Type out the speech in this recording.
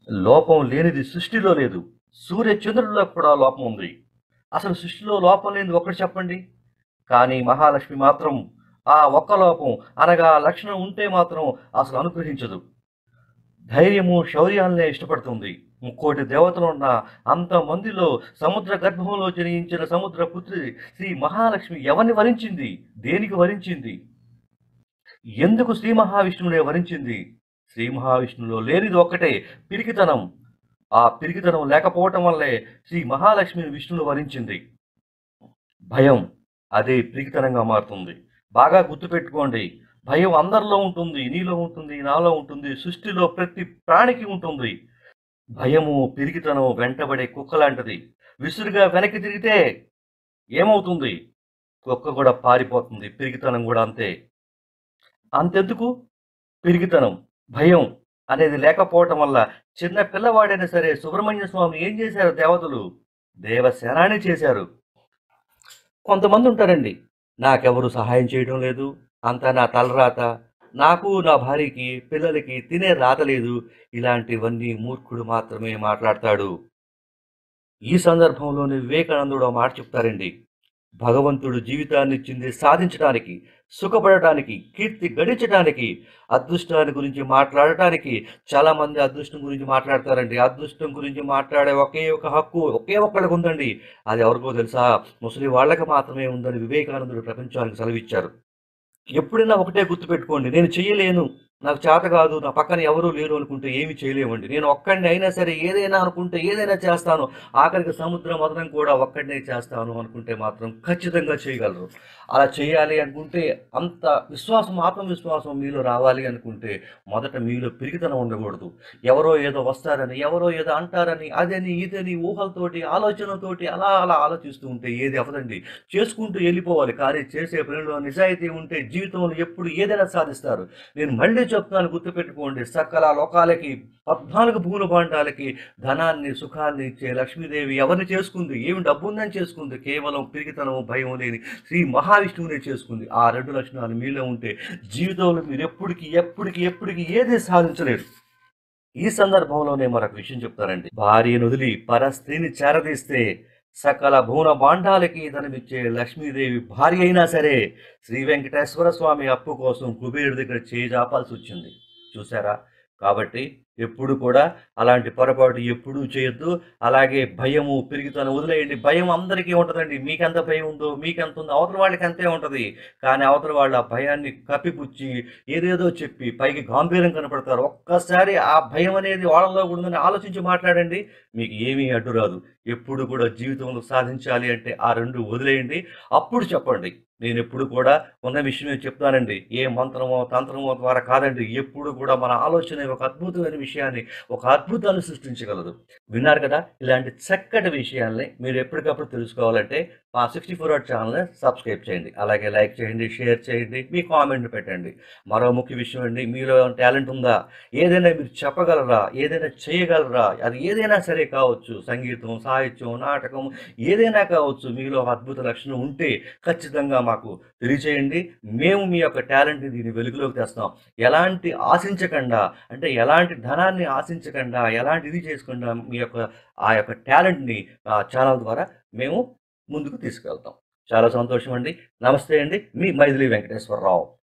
లోపం లేనిది సృష్టిలో లేదు సూర్య చంద్రుల్లో కూడా లోపం ఉంది అసలు సృష్టిలో లోపం లేనిది ఒకటి చెప్పండి కానీ మహాలక్ష్మి మాత్రం ఆ ఒక్క లోపం అనగా లక్షణం ఉంటే మాత్రం అసలు అనుగ్రహించదు ధైర్యము శౌర్యాలనే ఇష్టపడుతుంది ముక్కోటి దేవతలున్న అంతమందిలో సముద్ర గర్భంలో జనించిన సముద్ర పుత్రి శ్రీ మహాలక్ష్మి ఎవరిని వరించింది దేనికి వరించింది ఎందుకు శ్రీ మహావిష్ణువునే వరించింది శ్రీ మహావిష్ణువులో లేనిది ఒక్కటే పిరికితనం ఆ పిరికితనం లేకపోవటం వల్లే శ్రీ మహాలక్ష్మిని విష్ణువును వరించింది భయం అదే పిరికితనంగా మారుతుంది బాగా గుర్తుపెట్టుకోండి భయం అందరిలో ఉంటుంది నీలో ఉంటుంది నాలో ఉంటుంది సృష్టిలో ప్రతి ప్రాణికి ఉంటుంది భయము పిరికితనం వెంటబడే కుక్క లాంటిది విసురుగా వెనక్కి తిరిగితే ఏమవుతుంది కుక్క కూడా పారిపోతుంది పిరికితనం కూడా అంతే అంతెందుకు పిరికితనం భయం అనేది లేకపోవటం వల్ల చిన్న పిల్లవాడైనా సరే సుబ్రహ్మణ్య స్వామి ఏం చేశారు దేవతలు దేవసేనాని చేశారు కొంతమంది ఉంటారండి నాకెవరు సహాయం చేయడం లేదు అంతా నా తలరాత నాకు నా భార్యకి పిల్లలకి తినే రాత లేదు ఇలాంటివన్నీ మూర్ఖుడు మాత్రమే మాట్లాడతాడు ఈ సందర్భంలోనే వివేకానందుడు ఒక మాట చెప్తారండి భగవంతుడు జీవితాన్ని ఇచ్చింది సాధించడానికి సుఖపడటానికి కీర్తి గడించడానికి అదృష్టాన్ని గురించి మాట్లాడటానికి చాలా మంది అదృష్టం గురించి మాట్లాడతారండి అదృష్టం గురించి మాట్లాడే ఒకే ఒక హక్కు ఒకే ఒక్కడికి ఉందండి అది ఎవరికో తెలుసా ముసలి వాళ్ళకి మాత్రమే ఉందని వివేకానందుడు ప్రపంచానికి సెలవిచ్చారు ఎప్పుడైనా ఒకటే గుర్తుపెట్టుకోండి నేను చేయలేను నాకు చేత కాదు నా పక్కన ఎవరూ లేరు అనుకుంటే ఏమి చేయలేమండి నేను ఒక్కడిని అయినా సరే ఏదైనా అనుకుంటే ఏదైనా చేస్తాను ఆఖరికి సముద్రం మదనం కూడా ఒక్కడినే చేస్తాను అనుకుంటే మాత్రం ఖచ్చితంగా చేయగలరు అలా చేయాలి అనుకుంటే అంత విశ్వాసం ఆత్మవిశ్వాసం మీలో రావాలి అనుకుంటే మొదట మీలో పిరిగితనం ఉండకూడదు ఎవరో ఏదో వస్తారని ఎవరో ఏదో అంటారని అదని ఇదని ఊహలతోటి ఆలోచనతోటి అలా అలా ఆలోచిస్తూ ఉంటే ఏది అవదండి చేసుకుంటూ వెళ్ళిపోవాలి కానీ చేసే పనిలో నిజాయితీ ఉంటే జీవితంలో ఎప్పుడు ఏదైనా సాధిస్తారు నేను మళ్ళీ చెప్తున్నాను గుర్తుపెట్టుకోండి సకల లోకాలకి పద్నాలుగు భూముల భాండాలకి ధనాన్ని సుఖాన్ని ఇచ్చే లక్ష్మీదేవి ఎవరిని చేసుకుంది ఏమి డబ్బు ఉందని చేసుకుంది కేవలం పిరిగితనం భయం లేని శ్రీ మహావిష్ణువునే చేసుకుంది ఆ రెండు లక్షణాలు మీలో ఉంటే జీవితంలో మీరు ఎప్పటికి ఎప్పటికి ఎప్పటికి ఏది సాధించలేరు ఈ సందర్భంలోనే మరొక విషయం చెప్తారండి భార్యను వదిలి పర స్త్రీని చేరదీస్తే సకల భువన బాండాలకి ధనమిచ్చే లక్ష్మీదేవి భార్య అయినా సరే శ్రీ వెంకటేశ్వర స్వామి అప్పు కోసం కుబేరుడి దగ్గర చేయి జాపాల్సి వచ్చింది చూసారా కాబట్టి ఎప్పుడు కూడా అలాంటి పొరపాటు ఎప్పుడూ చేయొద్దు అలాగే భయము పెరుగుతాను వదిలేయండి భయం అందరికీ ఉంటుందండి మీకెంత భయం ఉందో మీకెంత ఉందో అవతల వాళ్ళకి అంతే ఉంటుంది కానీ అవతల వాళ్ళు ఆ భయాన్ని కప్పిపుచ్చి ఏదేదో చెప్పి పైకి గాంభీర్యం కనపడతారు ఒక్కసారి ఆ భయం అనేది వాళ్ళలో కూడా ఉందని ఆలోచించి మాట్లాడండి మీకు ఏమీ అడ్డు రాదు ఎప్పుడు కూడా జీవితంలో సాధించాలి అంటే ఆ రెండు వదిలేయండి అప్పుడు చెప్పండి నేను ఎప్పుడు కూడా ఉన్న విషయమే చెప్తానండి ఏ మంత్రమో తంత్రమో ద్వారా కాదండి ఎప్పుడు కూడా మన ఆలోచన ఒక అద్భుతమైన విషయాన్ని ఒక అద్భుతాన్ని సృష్టించగలదు విన్నారు కదా ఇలాంటి చక్కటి విషయాల్ని మీరు ఎప్పటికప్పుడు తెలుసుకోవాలంటే మా సిక్స్టీ ఫోర్ అవర్ ఛానల్ని సబ్స్క్రైబ్ చేయండి అలాగే లైక్ చేయండి షేర్ చేయండి మీ కామెంట్ పెట్టండి మరో ముఖ్య విషయం అండి మీలో టాలెంట్ ఉందా ఏదైనా మీరు చెప్పగలరా ఏదైనా చేయగలరా అది ఏదైనా సరే కావచ్చు సంగీతం సాహిత్యం నాటకం ఏదైనా కావచ్చు మీలో ఒక అద్భుత లక్షణం ఉంటే ఖచ్చితంగా మాకు తెలియచేయండి మేము మీ యొక్క టాలెంట్ని దీన్ని వెలుగులోకి తెస్తాం ఎలాంటి ఆశించకుండా అంటే ఎలాంటి ధనాన్ని ఆశించకుండా ఎలాంటి ఇది చేసుకుండా మీ యొక్క ఆ యొక్క టాలెంట్ని ఆ ఛానల్ ద్వారా మేము ముందుకు తీసుకెళ్తాం చాలా సంతోషం అండి నమస్తే అండి మీ మైథిలి వెంకటేశ్వరరావు